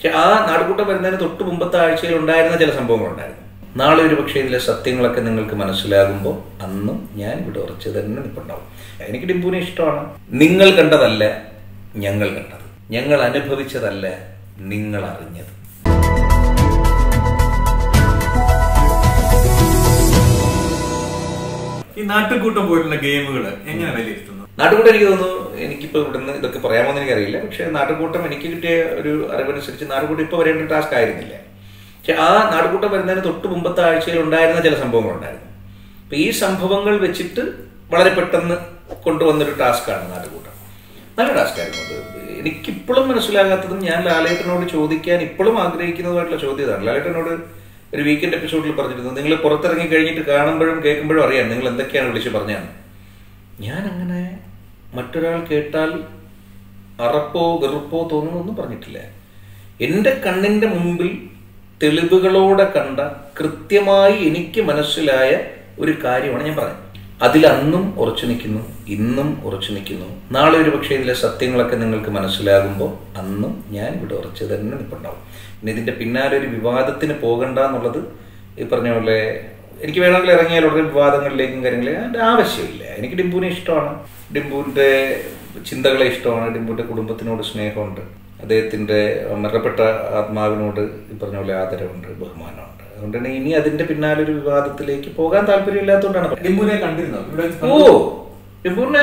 പക്ഷെ ആ നാടുകൂട്ടം വരുന്നതിന് തൊട്ട് മുമ്പത്തെ ആഴ്ചയിൽ ഉണ്ടായിരുന്ന ചില സംഭവങ്ങളുണ്ടായിരുന്നു നാളെ ഒരു പക്ഷേ ഇതിലെ സത്യങ്ങളൊക്കെ നിങ്ങൾക്ക് മനസ്സിലാകുമ്പോൾ അന്നും ഞാൻ ഇവിടെ ഉറച്ചു തന്നെ നിൽപ്പുണ്ടാവും എനിക്ക് ഡിമ്പുവിനെ ഇഷ്ടമാണ് നിങ്ങൾ കണ്ടതല്ല ഞങ്ങൾ കണ്ടത് ഞങ്ങൾ അനുഭവിച്ചതല്ല നിങ്ങൾ അറിഞ്ഞത് ഈ നാട്ടുകൂട്ടം പോലുള്ള ഗെയിമുകൾ എങ്ങനെ വിലയിരുത്തുന്നു നാട്ടുകൂട്ടം എനിക്ക് തോന്നുന്നു എനിക്കിപ്പോൾ ഇവിടുന്ന് ഇതൊക്കെ പറയാമോന്ന് എനിക്കറിയില്ല പക്ഷേ നാട്ടുകൂട്ടം എനിക്ക് കിട്ടിയ ഒരു അറിവനുസരിച്ച് നാട്ടുകൂട്ടം ഇപ്പോൾ വരേണ്ട ടാസ്ക് ആയിരുന്നില്ല പക്ഷെ ആ നാട്ടുകൂട്ടം വരുന്നതിന് തൊട്ട് മുമ്പത്തെ ആഴ്ചയിൽ ഉണ്ടായിരുന്ന ചില സംഭവങ്ങളുണ്ടായിരുന്നു അപ്പൊ ഈ സംഭവങ്ങൾ വെച്ചിട്ട് വളരെ പെട്ടെന്ന് കൊണ്ടുവന്നൊരു ടാസ്ക്കാണ് നാട്ടുകൂട്ടം നല്ല ടാസ്ക് ആയിരുന്നു അത് എനിക്കിപ്പോഴും മനസ്സിലാകാത്തതും ഞാൻ ലാലേട്ടനോട് ചോദിക്കാൻ ഇപ്പോഴും ആഗ്രഹിക്കുന്നതുമായിട്ടുള്ള ചോദ്യം ഇതാണ് ലാലേട്ടനോട് ഒരു വീക്കെൻഡ് എപ്പിസോഡിൽ പറഞ്ഞിരുന്നു നിങ്ങൾ പുറത്തിറങ്ങി കഴിഞ്ഞിട്ട് കാണുമ്പോഴും കേൾക്കുമ്പോഴും അറിയാം നിങ്ങൾ എന്തൊക്കെയാണ് വിളിച്ച് പറഞ്ഞാണ് ഞാൻ അങ്ങനെ മറ്റൊരാൾ കേട്ടാൽ അറപ്പോ വെറുപ്പോ തോന്നുന്നൊന്നും പറഞ്ഞിട്ടില്ല എൻ്റെ കണ്ണിൻ്റെ മുമ്പിൽ തെളിവുകളോടെ കണ്ട കൃത്യമായി എനിക്ക് മനസ്സിലായ ഒരു കാര്യമാണ് ഞാൻ പറഞ്ഞത് അതിലന്നും ഉറച്ചു നിൽക്കുന്നു ഇന്നും ഉറച്ചു നിൽക്കുന്നു നാളെ ഒരു പക്ഷേ ഇതിലെ സത്യങ്ങളൊക്കെ നിങ്ങൾക്ക് മനസ്സിലാകുമ്പോൾ അന്നും ഞാൻ ഇവിടെ ഉറച്ചു തന്നെ നിൽപ്പുണ്ടാവും പിന്നെ ഇതിൻ്റെ പിന്നാലെ ഒരു വിവാദത്തിന് പോകണ്ട എന്നുള്ളത് ഈ പറഞ്ഞ പോലെ എനിക്ക് വേണമെങ്കിൽ ഇറങ്ങിയാൽ ഉടനെ വിവാദങ്ങളിലേക്കും കാര്യങ്ങളിലേക്കും അതിൻ്റെ ആവശ്യമില്ല എനിക്ക് ഡിമ്പുവിനെ ഇഷ്ടമാണ് ഡിമ്പുവിൻ്റെ ചിന്തകളെ ഇഷ്ടമാണ് ഡിമ്പുവിൻ്റെ കുടുംബത്തിനോട് സ്നേഹമുണ്ട് അദ്ദേഹത്തിൻ്റെ മരണപ്പെട്ട ആത്മാവിനോട് ഈ പറഞ്ഞ പോലെ ആദരവുണ്ട് ബഹുമാനമുണ്ട് അതുകൊണ്ട് തന്നെ ഇനി അതിൻ്റെ പിന്നാലെ ഒരു വിവാദത്തിലേക്ക് പോകാൻ താല്പര്യമില്ലാത്തതുകൊണ്ടാണ് ഡിമ്പുനെ കണ്ടിരുന്നോ ഇവിടെ ഓ ഡിമ്പുവിനെ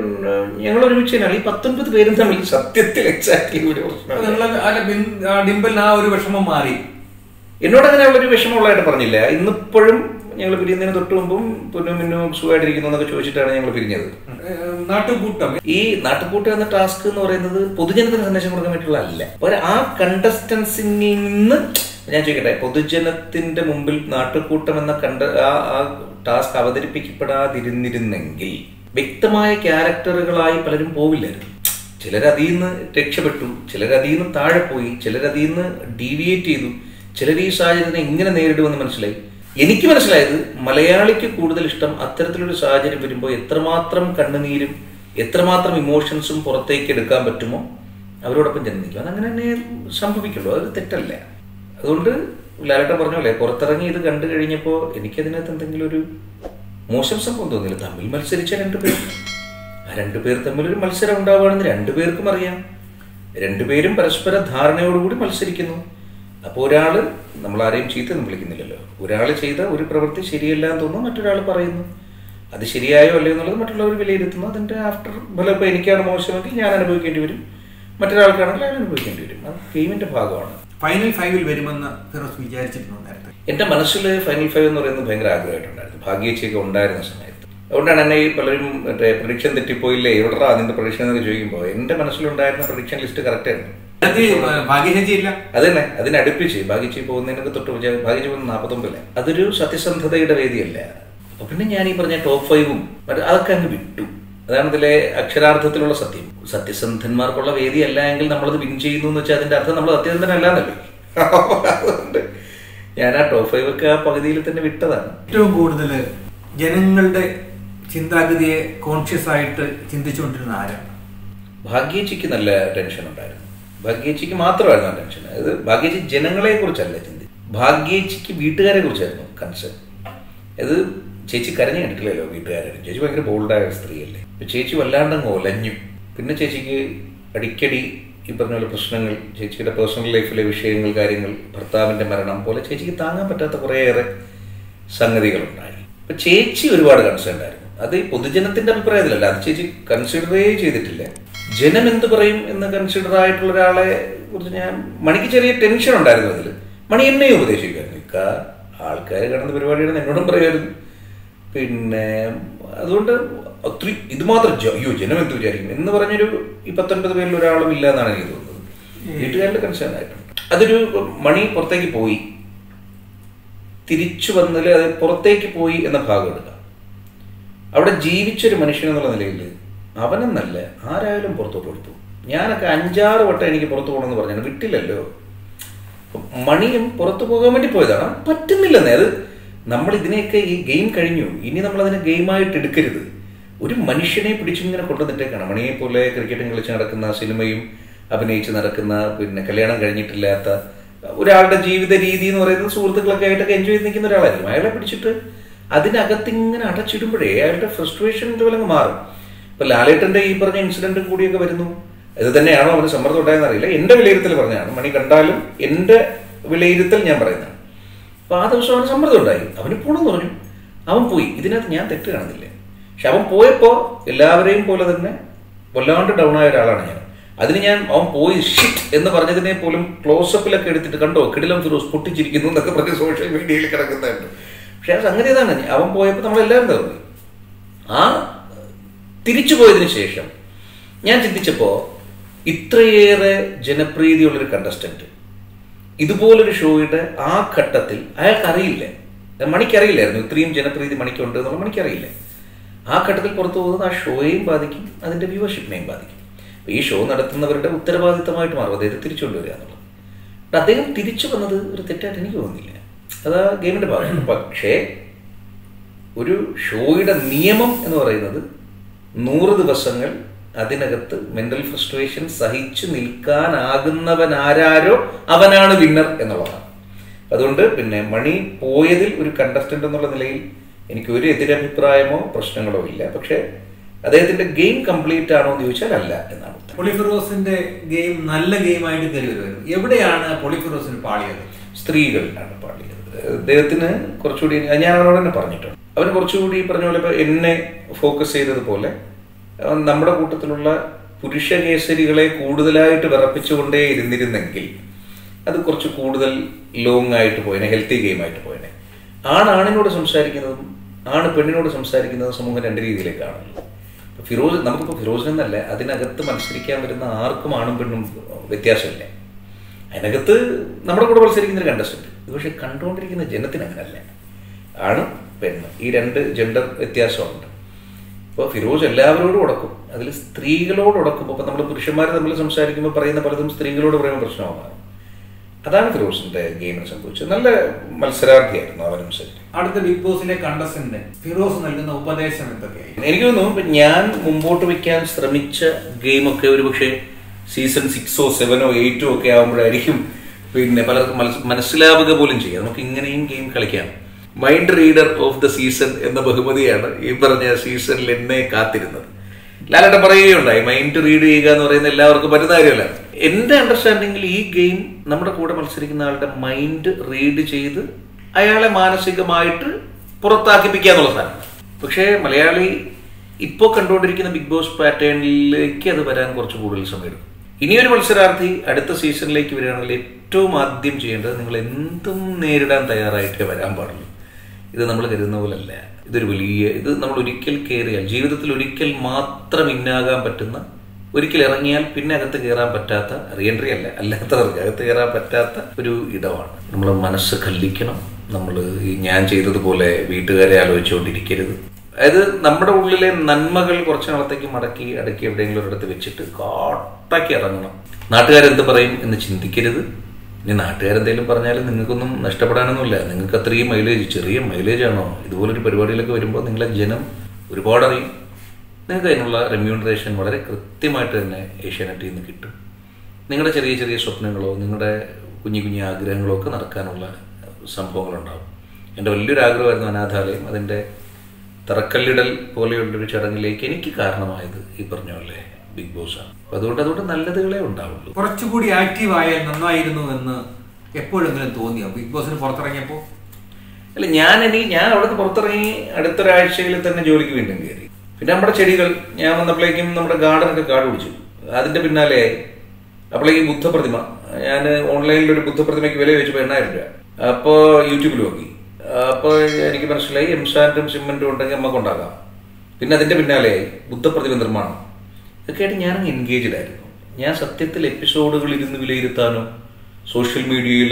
ഞങ്ങൾ ഒരുമിച്ച് ഈ പത്തൊൻപത് പേരും തമ്മിൽ സത്യത്തിൽ എക്സാക്ട്ലി ഒരു പ്രശ്നമില്ല നിങ്ങള് അല്ല ബിൻ- ആ ഡിംപിളിന് ആ ഒരു വിഷമം മാറി എന്നോട് അങ്ങനെ ഉള്ളൊരു വിഷമമുള്ളതായിട്ട് പറഞ്ഞില്ല ഇന്നിപ്പോഴും ഞങ്ങൾ പിരിയുന്നതിന് തൊട്ട് മുമ്പും പൊന്നും മിന്നും സുഖമായിട്ടിരിക്കുന്നു എന്നൊക്കെ ചോദിച്ചിട്ടാണ് ഞങ്ങൾ പിരിഞ്ഞത് ഏഹ് നാട്ടുകൂട്ടം ഈ നാട്ടുകൂട്ട് എന്ന ടാസ്ക് എന്ന് പറയുന്നത് പൊതുജനത്തിന് സന്ദേശം കൊടുക്കാൻ വേണ്ടിയുള്ള അല്ല ഒരു ആ കണ്ടസ്റ്റൻസിൽ നിന്ന് ഞാൻ ചോദിക്കട്ടെ പൊതുജനത്തിന്റെ മുമ്പിൽ നാട്ടുകൂട്ടം എന്ന കണ്ട ആ ആ ടാസ്ക് അവതരിപ്പിക്കപ്പെടാതിരുന്നിരുന്നെങ്കിൽ വ്യക്തമായ ക്യാരക്ടറുകളായി പലരും പോവില്ലായിരുന്നു ചിലർ അതിൽ നിന്ന് രക്ഷപ്പെട്ടു ചിലർ അതിൽ നിന്ന് താഴെ പോയി ചിലർ അതിൽ നിന്ന് ഡീവിയേറ്റ് ചെയ്തു ചിലർ ഈ സാഹചര്യത്തിനെ എങ്ങനെ നേരിടുമെന്ന് മനസ്സിലായി എനിക്ക് മനസ്സിലായത് മലയാളിക്ക് കൂടുതൽ ഇഷ്ടം അത്തരത്തിലൊരു സാഹചര്യം വരുമ്പോൾ എത്രമാത്രം കണ്ണുനീരും എത്രമാത്രം ഇമോഷൻസും പുറത്തേക്ക് എടുക്കാൻ പറ്റുമോ അവരോടൊപ്പം ജന്മിക്കും അതങ്ങനെ തന്നെ സംഭവിക്കുള്ളൂ അത് തെറ്റല്ല അതുകൊണ്ട് ലാലേട്ട പറഞ്ഞ പോലെ പുറത്തിറങ്ങി ഇത് കണ്ടു കഴിഞ്ഞപ്പോൾ എനിക്കതിനകത്ത് എന്തെങ്കിലും ഒരു മോശം സംഭവം തോന്നിയില്ല തമ്മിൽ മത്സരിച്ച രണ്ടുപേർ ആ രണ്ടുപേർ തമ്മിൽ ഒരു മത്സരം ഉണ്ടാവുകയാണെന്ന് രണ്ടുപേർക്കും അറിയാം രണ്ടുപേരും പരസ്പര ധാരണയോടുകൂടി മത്സരിക്കുന്നു അപ്പോൾ ഒരാൾ നമ്മൾ ആരെയും ചീത്തൊന്നും വിളിക്കുന്നില്ലല്ലോ ഒരാൾ ചെയ്ത ഒരു പ്രവൃത്തി ശരിയല്ല എന്ന് തോന്നുന്നു മറ്റൊരാൾ പറയുന്നു അത് ശരിയായോ അല്ലയോ എന്നുള്ളത് മറ്റുള്ളവർ വിലയിരുത്തുന്നു അതിൻ്റെ ആഫ്റ്റർ ഫലം ഇപ്പോൾ എനിക്കാണ് മോശമെങ്കിൽ ഞാൻ അനുഭവിക്കേണ്ടി വരും മറ്റൊരാൾക്കാണെങ്കിൽ അയാൾ അനുഭവിക്കേണ്ടി വരും അത് ഗെയിമിൻ്റെ ഭാഗമാണ് ഫൈനൽ ഫൈവിൽ വരുമെന്ന് ഫിറോസ് വിചാരിച്ചിരുന്നു നേരത്തെ എൻ്റെ മനസ്സിൽ ഫൈനൽ ഫൈവ് എന്ന് പറയുന്നത് ഭയങ്കര ആഗ്രഹമായിട്ടുണ്ടായിരുന്നു ഭാഗ്യച്ചയൊക്കെ ഉണ്ടായിരുന്ന സമയത്ത് അതുകൊണ്ടാണ് എന്നെ ഈ പലരും മറ്റേ പ്രഡിക്ഷൻ തെറ്റിപ്പോയില്ലേ എവിടെടാ അതിന്റെ പ്രഡിക്ഷൻ എന്നൊക്കെ ചോദിക്കുമ്പോൾ എൻ്റെ മനസ്സിലുണ്ടായിരുന്ന പ്രഡിക്ഷൻ ലിസ്റ്റ് കറക്റ്റ് ആയിരുന്നു ഭാഗ്യശേഷി ഇല്ല അത് തന്നെ അതിനടുപ്പിച്ച് ഭാഗ്യച്ചി പോകുന്നതിനൊക്കെ തൊട്ട് വിചാ- ഭാഗ്യച്ചി പോകുന്ന നാൽപ്പത്തൊമ്പതിലെ അതൊരു സത്യസന്ധതയുടെ വേദിയല്ല അപ്പൊ പിന്നെ ഞാൻ ഈ പറഞ്ഞ ടോപ്പ് ഫൈവും മറ്റേ അതൊക്കെ അങ്ങ് വിട്ടു അതാണ് ഇതിലെ അക്ഷരാർത്ഥത്തിലുള്ള സത്യം സത്യസന്ധന്മാർക്കുള്ള വേദിയല്ല എങ്കിൽ നമ്മളത് വിൻ ചെയ്യുന്നു എന്ന് വെച്ചാൽ അതിന്റെ അർത്ഥം നമ്മൾ സത്യസന്ധനല്ല എന്നല്ലേ അതുകൊണ്ട് ഞാൻ ആ ടോപ്പ് ഫൈവ് ഒക്കെ ആ പകുതിയിൽ തന്നെ വിട്ടതാണ് ഏറ്റവും കൂടുതൽ ജനങ്ങളുടെ ചിന്താഗതിയെ കോൺഷ്യസ് ആയിട്ട് ചിന്തിച്ചുകൊണ്ടിരുന്ന ആരാണ് ഭാഗ്യേച്ചിക്ക് നല്ല ടെൻഷൻ ഉണ്ടായിരുന്നു ഭാഗ്യേച്ചിക്ക് മാത്രമായിരുന്നു ആ ടെൻഷൻ അതായത് ഭാഗ്യേച്ചി ജനങ്ങളെ കുറിച്ചല്ല ചിന്തി ഭാഗ്യേച്ചിക്ക് വീട്ടുകാരെ കുറിച്ചായിരുന്നു കൺസേൺ അത് ചേച്ചി കരഞ്ഞു കണ്ടിട്ടില്ലല്ലോ വീട്ടുകാരെ ചേച്ചി ഭയങ്കര ബോൾഡായ സ്ത്രീയല്ലേ അപ്പൊ ചേച്ചി വല്ലാണ്ടങ്ങ് ഒലഞ്ഞു പിന്നെ ചേച്ചിക്ക് അടിക്കടി ഈ പറഞ്ഞ പോലെ പ്രശ്നങ്ങൾ ചേച്ചിയുടെ പേഴ്സണൽ ലൈഫിലെ വിഷയങ്ങൾ കാര്യങ്ങൾ ഭർത്താവിന്റെ മരണം പോലെ ചേച്ചിക്ക് താങ്ങാൻ പറ്റാത്ത കുറേയേറെ സംഗതികളുണ്ടായി അപ്പൊ ചേച്ചി ഒരുപാട് കൺസേൺ ആയിരുന്നു അത് ഈ പൊതുജനത്തിന്റെ അഭിപ്രായത്തിലല്ല അത് ചേച്ചി കൺസിഡറേ ചെയ്തിട്ടില്ല ജനം എന്ത് പറയും എന്ന് കൺസിഡർ ആയിട്ടുള്ള ഒരാളെ കുറിച്ച് ഞാൻ മണിക്ക് ചെറിയ ടെൻഷൻ ഉണ്ടായിരുന്നു അതിൽ മണി എന്നെ ഉപദേശിക്കുമായിരുന്നു ഇക്ക ആൾക്കാർ കിടന്ന പരിപാടിയാണ് എന്നോടും പറയുമായിരുന്നു പിന്നെ അതുകൊണ്ട് ഒത്തിരി ഇത് മാത്രം ജ- അയ്യോ ജനം എന്ത് വിചാരിക്കും എന്ന് പറഞ്ഞൊരു ഈ പത്തൊൻപത് പേരിൽ ഒരാളും ഇല്ല എന്നാണ് എനിക്ക് തോന്നുന്നത് വീട്ടുകാരുടെ കൺസേൺ ആയിട്ടുണ്ട് അതൊരു മണി പുറത്തേക്ക് പോയി തിരിച്ചു വന്നതിൽ അത് പുറത്തേക്ക് പോയി എന്ന ഭാഗം എടുക്കാം അവിടെ ജീവിച്ചൊരു മനുഷ്യൻ എന്നുള്ള നിലയിൽ അവനെന്നല്ല ആരായാലും പുറത്തോട്ട് കൊടുത്തു ഞാനൊക്കെ അഞ്ചാറ് വട്ടം എനിക്ക് പുറത്തു പോകണമെന്ന് പറഞ്ഞാണ് വിട്ടില്ലല്ലോ മണിയും പുറത്തു പോകാൻ വേണ്ടി പോയതാണ് പറ്റുന്നില്ലെന്നേ അത് നമ്മൾ ഇതിനെയൊക്കെ ഈ ഗെയിം കഴിഞ്ഞു ഇനി നമ്മൾ അതിനെ ഗെയിമായിട്ട് എടുക്കരുത് ഒരു മനുഷ്യനെ പിടിച്ചിങ്ങനെ കൊണ്ടുവന്നിട്ടേക്കാണ് മണിയെ പോലെ ക്രിക്കറ്റും കളിച്ച് നടക്കുന്ന സിനിമയും അഭിനയിച്ച് നടക്കുന്ന പിന്നെ കല്യാണം കഴിഞ്ഞിട്ടില്ലാത്ത ഒരാളുടെ ജീവിത രീതി എന്ന് പറയുന്നത് സുഹൃത്തുക്കളൊക്കെ ആയിട്ടൊക്കെ എൻജോയ് ചെയ്ത് നിൽക്കുന്ന ഒരാളായിരുന്നു അയാളെ പിടിച്ചിട്ട് അതിനകത്ത് ഇങ്ങനെ അടച്ചിടുമ്പോഴേ അയാളുടെ ഫ്രസ്ട്രേഷൻ ലെവൽ അങ്ങ് മാറും ഇപ്പൊ ലാലേട്ടന്റെ ഈ പറഞ്ഞ ഇൻസിഡന്റും കൂടിയൊക്കെ വരുന്നു ഇത് തന്നെയാണോ അവന് സമ്മർദ്ദം ഉണ്ടായെന്ന് അറിയില്ല എന്റെ വിലയിരുത്തൽ പറഞ്ഞാണ് മണി കണ്ടാലും എന്റെ വിലയിരുത്തൽ ഞാൻ പറയുന്നതാണ് അപ്പൊ ആ ദിവസം അവന് സമ്മർദ്ദം ഉണ്ടായി അവന് പോണെന്ന് പറഞ്ഞു അവൻ പോയി ഇതിനകത്ത് ഞാൻ തെറ്റ് കാണുന്നില്ല പക്ഷെ അവൻ പോയപ്പോ എല്ലാവരെയും പോലെ തന്നെ വല്ലാണ്ട് ഡൗൺ ആയ ഒരാളാണ് ഞാൻ അതിന് ഞാൻ അവൻ പോയി ഷിറ്റ് എന്ന് പറഞ്ഞതിനെ പോലും ക്ലോസപ്പിലൊക്കെ എടുത്തിട്ട് കണ്ടോ കിടിലം ഫിറോസ് പൊട്ടിച്ചിരിക്കുന്നു എന്നൊക്കെ പറഞ്ഞ് സോഷ്യൽ മീഡിയയിൽ കിടക്കുന്നുണ്ട് പക്ഷെ ആ സംഗതി ഇതാണ് അവൻ പോയപ്പോൾ നമ്മളെല്ലാവരും തന്നു ആ തിരിച്ചു പോയതിനു ശേഷം ഞാൻ ചിന്തിച്ചപ്പോ ഇത്രയേറെ ജനപ്രീതിയുള്ളൊരു കണ്ടസ്റ്റന്റ് ഇതുപോലൊരു ഷോയുടെ ആ ഘട്ടത്തിൽ അയാൾക്ക് അറിയില്ല മണിക്കറിയില്ലായിരുന്നു ഇത്രയും ജനപ്രീതി മണിക്കുണ്ട് എന്നുള്ള മണിക്കറിയില്ല ആ ഘട്ടത്തിൽ പുറത്തു പോകുന്നത് ആ ഷോയെയും ബാധിക്കും അതിന്റെ വ്യൂവർഷിപ്പിനെയും ബാധിക്കും അപ്പൊ ഈ ഷോ നടത്തുന്നവരുടെ ഉത്തരവാദിത്തമായിട്ട് മാറും അദ്ദേഹത്തെ തിരിച്ചുകൊണ്ടുവരിക എന്നുള്ളത് but അദ്ദേഹം തിരിച്ചു വന്നത് ഒരു തെറ്റായിട്ട് എനിക്ക് തോന്നുന്നില്ല അത് ആ ഗെയിമിന്റെ ഭാഗമാണ് പക്ഷേ ഒരു ഷോയുടെ നിയമം എന്ന് പറയുന്നത് നൂറ് ദിവസങ്ങൾ അതിനകത്ത് മെന്റൽ ഫ്രസ്ട്രേഷൻ സഹിച്ചു നിൽക്കാനാകുന്നവൻ ആരാരോ അവനാണ് വിന്നർ എന്നുള്ളതാണ് അതുകൊണ്ട് പിന്നെ മണി പോയതിൽ ഒരു കണ്ടസ്റ്റന്റ് എന്നുള്ള നിലയിൽ എനിക്ക് ഒരു എതിരഭിപ്രായമോ പ്രശ്നങ്ങളോ ഇല്ല പക്ഷേ അദ്ദേഹത്തിന്റെ ഗെയിം കംപ്ലീറ്റ് ആണോ എന്ന് ചോദിച്ചാൽ അല്ല എന്നാണ് ഉത്തരം. പൊളിഫിറോസിന്റെ ഗെയിം നല്ല ഗെയിമായിട്ട് കയറി വരുമായിരുന്നു എവിടെയാണ് പൊളിഫിറോസിന് പാളിയത് സ്ത്രീകളിലാണ് പാടിയത് അദ്ദേഹത്തിന് കുറച്ചുകൂടി ഞാൻ അവനോട് തന്നെ പറഞ്ഞിട്ടുണ്ട് അവന് കുറച്ചുകൂടി ഈ പറഞ്ഞ പോലെ ഇപ്പൊ എന്നെ ഫോക്കസ് ചെയ്തതുപോലെ അവൻ നമ്മുടെ കൂട്ടത്തിലുള്ള പുരുഷ കേസരികളെ കൂടുതലായിട്ട് വിറപ്പിച്ചുകൊണ്ടേ ഇരുന്നിരുന്നെങ്കിൽ അത് കുറച്ച് കൂടുതൽ ലോങ് ആയിട്ട് പോയനെ ഹെൽത്തി ഗെയിം ആയിട്ട് പോയനെ ആണാണിനോട് സംസാരിക്കുന്നതും ആണ് പെണ്ണിനോട് സംസാരിക്കുന്നതും സമൂഹം രണ്ട് രീതിയിലേക്കാണല്ലോ ഇപ്പൊ ഫിറോസ് നമുക്കിപ്പോൾ ഫിറോസ് എന്നല്ല അതിനകത്ത് മത്സരിക്കാൻ വരുന്ന ആർക്കും ആണും പെണ്ണും വ്യത്യാസമില്ല അതിനകത്ത് നമ്മുടെ കൂടെ മത്സരിക്കുന്ന ഒരു കണ്ടസ്റ്റന്റ് ഇത് പക്ഷെ കണ്ടുകൊണ്ടിരിക്കുന്ന ജനത്തിന് അങ്ങനല്ല ആണ് പെണ്ണ് ഈ രണ്ട് ജെൻഡർ വ്യത്യാസമുണ്ട് ഇപ്പോൾ ഫിറോസ് എല്ലാവരോടും ഉടക്കും അതിൽ സ്ത്രീകളോട് ഉടക്കുമ്പോൾ ഇപ്പം നമ്മൾ പുരുഷന്മാർ തമ്മിൽ സംസാരിക്കുമ്പോൾ പറയുന്ന പലതും സ്ത്രീകളോട് പറയുമ്പോൾ പ്രശ്നമാണ് അതാണ് ഫിറോസിന്റെ ഗെയിമിന് സംഭവിച്ചത് നല്ല മത്സരാർത്ഥിയായിരുന്നു അവനനുസരിച്ച് അടുത്ത ബിഗ് ബോസിലെ കണ്ടസ്റ്റന്റ് ഫിറോസ് നൽകുന്ന ഉപദേശം എന്തൊക്കെയായി എനിക്ക് തോന്നുന്നു ഇപ്പൊ ഞാൻ മുമ്പോട്ട് വെക്കാൻ ശ്രമിച്ച ഗെയിമൊക്കെ ഒരുപക്ഷെ സീസൺ സിക്സോ സെവനോ എയ്റ്റോ ഒക്കെ ആകുമ്പോഴായിരിക്കും പിന്നെ പലർക്കും മനസ് മനസ്സിലാവുക പോലും ചെയ്യാം നമുക്ക് ഇങ്ങനെയും ഗെയിം കളിക്കാം mind reader of the season എന്ന ബഹുമതിയാണ് ഈ പറഞ്ഞ സീസണിൽ എന്നെ കാത്തിരുന്നത് ലാലേട്ടൻ പറയുകയുണ്ടായി മൈൻഡ് റീഡ് ചെയ്യുക എന്ന് പറയുന്ന എല്ലാവർക്കും പറ്റുന്ന കാര്യമല്ല എന്റെ അണ്ടർസ്റ്റാൻഡിങ്ങിൽ ഈ ഗെയിം നമ്മുടെ കൂടെ മത്സരിക്കുന്ന ആളുടെ മൈൻഡ് റീഡ് ചെയ്ത് അയാളെ മാനസികമായിട്ട് പുറത്താക്കിപ്പിക്കുക എന്നുള്ള സാധനം പക്ഷേ മലയാളി ഇപ്പോൾ കണ്ടുകൊണ്ടിരിക്കുന്ന ബിഗ് ബോസ് പാറ്റേണിലേക്ക് അത് വരാൻ കുറച്ച് കൂടുതൽ സമയമെടുക്കും ഇനിയൊരു മത്സരാർത്ഥി അടുത്ത സീസണിലേക്ക് വരികയാണെങ്കിൽ ഏറ്റവും ആദ്യം ചെയ്യേണ്ടത് നിങ്ങൾ എന്തും നേരിടാൻ തയ്യാറായിട്ടേ വരാൻ പാടുള്ളൂ ഇത് നമ്മൾ കരുതുന്ന പോലല്ല ഇതൊരു വലിയ ഇത് നമ്മൾ ഒരിക്കൽ കയറിയാൽ ജീവിതത്തിൽ ഒരിക്കൽ മാത്രം ഇന്നാകാൻ പറ്റുന്ന ഒരിക്കൽ ഇറങ്ങിയാൽ പിന്നെ അകത്ത് കയറാൻ പറ്റാത്ത റീഎൻട്രി അല്ല അല്ലാത്തവർക്ക് അകത്ത് കയറാൻ പറ്റാത്ത ഒരു ഇടമാണ് നമ്മൾ മനസ്സ് കല്ലിക്കണം നമ്മൾ ഈ ഞാൻ ചെയ്തതുപോലെ വീട്ടുകാരെ ആലോചിച്ചുകൊണ്ടിരിക്കരുത് അതായത് നമ്മുടെ ഉള്ളിലെ നന്മകൾ കുറച്ച് നാളത്തേക്ക് മടക്കി അടക്കി എവിടെയെങ്കിലും ഒരിടത്ത് വെച്ചിട്ട് കാട്ടാക്കി ഇറങ്ങണം നാട്ടുകാരെന്ത് പറയും എന്ന് ചിന്തിക്കരുത് ഇനി നാട്ടുകാരെന്തെങ്കിലും പറഞ്ഞാലും നിങ്ങൾക്കൊന്നും നഷ്ടപ്പെടാനൊന്നുമില്ല നിങ്ങൾക്ക് അത്രയും മൈലേജ് ചെറിയ മൈലേജ് ആണോ ഇതുപോലൊരു പരിപാടിയിലൊക്കെ വരുമ്പോൾ നിങ്ങളെ ജനം ഒരുപാട് അറിയും നിങ്ങൾക്ക് അതിനുള്ള റെമ്യൂണറേഷൻ വളരെ കൃത്യമായിട്ട് തന്നെ ഏഷ്യാനെറ്റിൽ നിന്ന് കിട്ടും നിങ്ങളുടെ ചെറിയ ചെറിയ സ്വപ്നങ്ങളോ നിങ്ങളുടെ കുഞ്ഞു കുഞ്ഞു ആഗ്രഹങ്ങളോ ഒക്കെ നടക്കാനുള്ള സംഭവങ്ങളുണ്ടാവും എൻ്റെ വലിയൊരു ആഗ്രഹമായിരുന്നു അനാഥാലയം അതിൻ്റെ തറക്കല്ലിടൽ പോലെയുള്ളൊരു ചടങ്ങിലേക്ക് എനിക്ക് കാരണമായത് ഈ പറഞ്ഞ പോലെ ബിഗ് ബോസ് ആണ് അപ്പൊ അതുകൊണ്ട് അതുകൊണ്ട് നല്ലതുകളെ ഉണ്ടാവുള്ളൂ കുറച്ചുകൂടി ആക്റ്റീവ് ആയാൽ നന്നായിരുന്നു എന്ന് എപ്പോഴെങ്കിലും തോന്നിയോ ബിഗ് ബോസിന് പുറത്തിറങ്ങിയപ്പോ അല്ല ഞാൻ എനിക്ക് ഞാൻ അവിടുന്ന് പുറത്തിറങ്ങി അടുത്തൊരാഴ്ചയിൽ തന്നെ ജോലിക്ക് വീണ്ടും കയറി പിന്നെ നമ്മുടെ ചെടികൾ ഞാൻ വന്നപ്പോഴേക്കും നമ്മുടെ ഗാർഡനൊക്കെ കാട് പിടിച്ചു അതിന്റെ പിന്നാലെ അപ്പോഴേക്കും ബുദ്ധപ്രതിമ ഞാൻ ഓൺലൈനിൽ ഒരു ബുദ്ധപ്രതിമയ്ക്ക് വില ചോദിച്ചപ്പോൾ എണ്ണായിരം രൂപ അപ്പോൾ യൂട്യൂബിൽ നോക്കി അപ്പോൾ എനിക്ക് മനസ്സിലായി എംസാൻഡും സിമെന്റും ഉണ്ടെങ്കിൽ നമുക്ക് ഉണ്ടാക്കാം പിന്നെ അതിന്റെ പിന്നാലെ ബുദ്ധപ്രതിമ നിർമ്മാണം ഇതൊക്കെയായിട്ട് ഞാൻ എൻഗേജ്ഡ് ആയിരുന്നു ഞാൻ സത്യത്തിൽ എപ്പിസോഡുകൾ ഇരുന്ന് വിലയിരുത്താനോ സോഷ്യൽ മീഡിയയിൽ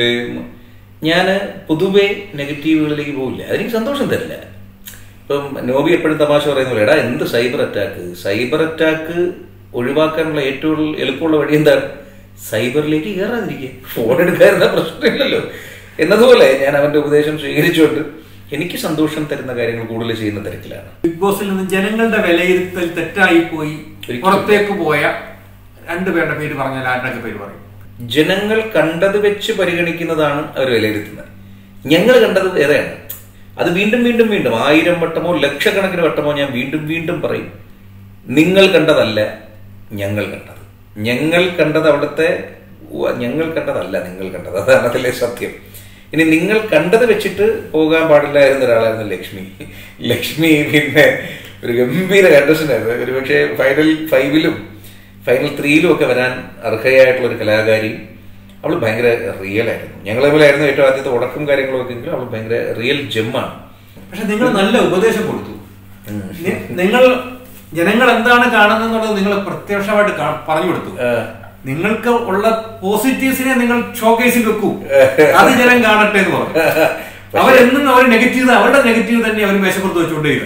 ഞാൻ പൊതുവെ നെഗറ്റീവുകളിലേക്ക് പോകില്ല അതെനിക്ക് സന്തോഷം തരില്ല ഇപ്പം നോബി എപ്പോഴും തമാശ പറയുന്ന പോലെ എടാ എന്ത് സൈബർ അറ്റാക്ക് സൈബർ അറ്റാക്ക് ഒഴിവാക്കാനുള്ള ഏറ്റവും എളുപ്പമുള്ള വഴി എന്താണ് സൈബറിലേക്ക് കയറാതിരിക്കുക ഫോൺ എടുക്കാറുള്ള പ്രശ്നമില്ലല്ലോ എന്നതുപോലെ ഞാൻ അവന്റെ ഉപദേശം സ്വീകരിച്ചുകൊണ്ട് എനിക്ക് സന്തോഷം തരുന്ന കാര്യങ്ങൾ കൂടുതൽ ചെയ്യുന്ന തിരക്കിലാണ് ബിഗ് ബോസിൽ നിന്ന് ജനങ്ങളുടെ വിലയിരുത്തൽ തെറ്റായി പോയി ഒരിക്കലും. പുറത്തേക്ക് പോയ രണ്ടുപേരുടെ പേര് പറഞ്ഞാൽ ആരുടെയൊക്കെ പേര് പറയും ജനങ്ങൾ കണ്ടത് വെച്ച് പരിഗണിക്കുന്നതാണ് അവർ വിലയിരുത്തുന്നത് ഞങ്ങൾ കണ്ടത് വേറെയാണ് അത് വീണ്ടും വീണ്ടും വീണ്ടും ആയിരം വട്ടമോ ലക്ഷക്കണക്കിന് വട്ടമോ ഞാൻ വീണ്ടും വീണ്ടും പറയും നിങ്ങൾ കണ്ടതല്ല ഞങ്ങൾ കണ്ടത് ഞങ്ങൾ കണ്ടത് അവിടുത്തെ ഉവ്വ, ഞങ്ങൾ കണ്ടതല്ല നിങ്ങൾ കണ്ടത് അതാണ് അതിലെ സത്യം ഇനി നിങ്ങൾ കണ്ടത് വെച്ചിട്ട് പോകാൻ പാടില്ലായിരുന്ന ഒരാളായിരുന്നു ലക്ഷ്മി ലക്ഷ്മി പിന്നെ ഒരു ഗംഭീര കണ്ടസ്റ്റന്റ് ആയിരുന്നു ഒരു പക്ഷേ ഫൈനൽ ഫൈവിലും ഫൈനൽ ത്രീയിലും ഒക്കെ വരാൻ അർഹയായിട്ടുള്ള ഒരു കലാകാരി അവൾ ഭയങ്കര റിയൽ ആയിരുന്നു ഞങ്ങൾ തമ്മിലായിരുന്നു ഏറ്റവും ആദ്യത്തെ ഉടക്കം കാര്യങ്ങളും ഒക്കെ എങ്കിലും അവൾ ഭയങ്കര റിയൽ ജെമ്മാണ് പക്ഷെ നിങ്ങൾ നല്ല ഉപദേശം കൊടുത്തു നി- നിങ്ങൾ ജനങ്ങൾ എന്താണ് കാണുന്നത് എന്നുള്ളത് നിങ്ങൾ പ്രത്യക്ഷമായിട്ട് കാ- പറഞ്ഞു കൊടുത്തു നിങ്ങൾക്ക് ഉള്ള പോസിറ്റീവ്സിനെ നിങ്ങൾ ഷോക്കേസിൽ വെക്കൂ അത് ജനം കാണട്ടെ എന്ന് പറഞ്ഞു അവരെന്നും അവർ നെഗറ്റീവ് അവരുടെ നെഗറ്റീവ് തന്നെ അവർ മേശപ്പുറത്ത് വെച്ചുകൊണ്ടേയിരുന്നു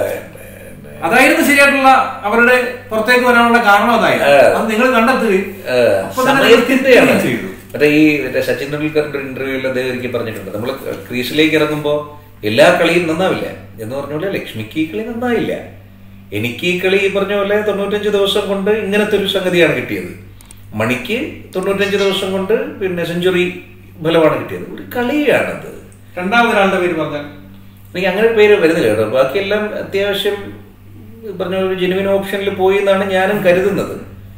അതായിരുന്നു ശരിയായിട്ടുള്ള അവരുടെ പുറത്തേക്ക് വരാനുള്ള കാരണം അതായിരുന്നു അത് നിങ്ങൾ കണ്ടെത്തുകയും അപ്പൊ തന്നെ നിങ്ങൾ സമയത്തിന്റെയാണ് തിരുത്തുകയും ചെയ്തു മറ്റേ ഈ മറ്റേ സച്ചിൻ ടെണ്ടുൽക്കറിന്റെ ഇന്റർവ്യൂവിൽ അദ്ദേഹം ഒരിക്കൽ പറഞ്ഞിട്ടുണ്ട് നമ്മൾ ക്രീസിലേക്ക് ഇറങ്ങുമ്പോൾ എല്ലാ കളിയും നന്നാവില്ല എന്ന് പറഞ്ഞ പോലെ ലക്ഷ്മിക്ക് ഈ കളി നന്നായില്ല എനിക്ക് ഈ കളി ഈ പറഞ്ഞ പോലെ തൊണ്ണൂറ്റഞ്ച് ദിവസം കൊണ്ട് ഇങ്ങനത്തെ ഒരു സംഗതിയാണ് കിട്ടിയത് മണിക്ക് തൊണ്ണൂറ്റഞ്ച് ദിവസം കൊണ്ട് പിന്നെ സെഞ്ചുറി ഫലമാണ് കിട്ടിയത് ഒരു കളിയാണത് രണ്ടാമതൊരാളുടെ പേര് പറഞ്ഞാൽ എനിക്ക് അങ്ങനെ പേര് വരുന്നില്ല കേട്ടോ ബാക്കിയെല്ലാം അത്യാവശ്യം ഈ പറഞ്ഞ ഒരു ജെനുവിൻ ഓപ്ഷനിൽ പോയി എന്നാണ് ഞാനും കരുതുന്നത്